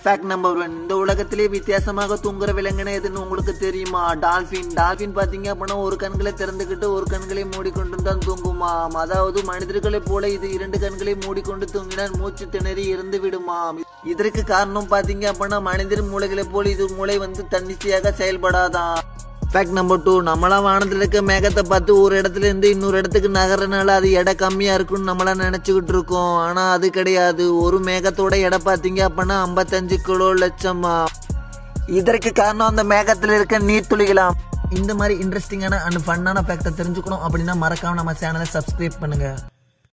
fact number one இந்த உலகத்திலே வித்தியாசமாக தூங்குற விலங்குன எதுன்னு உங்களுக்கு தெரியுமா டால்பின் டால்பின் பாத்தீங்க அப்படின்னா ஒரு கண்களை திறந்துக்கிட்டு ஒரு கண்களை மூடிக்கொண்டு தான் தூங்குமாம் அதாவது மனிதர்களைப் போல இது இரண்டு கண்களை மூடிக்கொண்டு தூங்கினால் மூச்சு திணறி இறந்து விடுமாம் இதற்கு காரணம் பாத்தீங்க அப்படின்னா மனிதர் மூளைகளைப் போல இது மூளை வந்து தன்னிச்சையாக செயல்படாதான் ஃபேக்ட் நம்பர் டூ நம்மளாம் வானத்தில் இருக்க மேகத்தை பார்த்து ஒரு இடத்துல இருந்து இன்னொரு இடத்துக்கு நகரனால அது எடை கம்மியா இருக்கும்னு நம்மளாம் நினைச்சுக்கிட்டு இருக்கோம் ஆனா அது கிடையாது ஒரு மேகத்தோட எடை பார்த்தீங்க அப்படின்னா ஐம்பத்தஞ்சு கிலோ லட்சமா இதற்கு காரணம் அந்த மேகத்தில் இருக்க நீர்த்துளிகளாம் இந்த மாதிரி இன்ட்ரெஸ்டிங்கான அண்ட் ஃபன்னான ஃபேக்டை தெரிஞ்சுக்கணும் அப்படின்னா மறக்காம நம்ம சேனலை சப்ஸ்கிரைப் பண்ணுங்க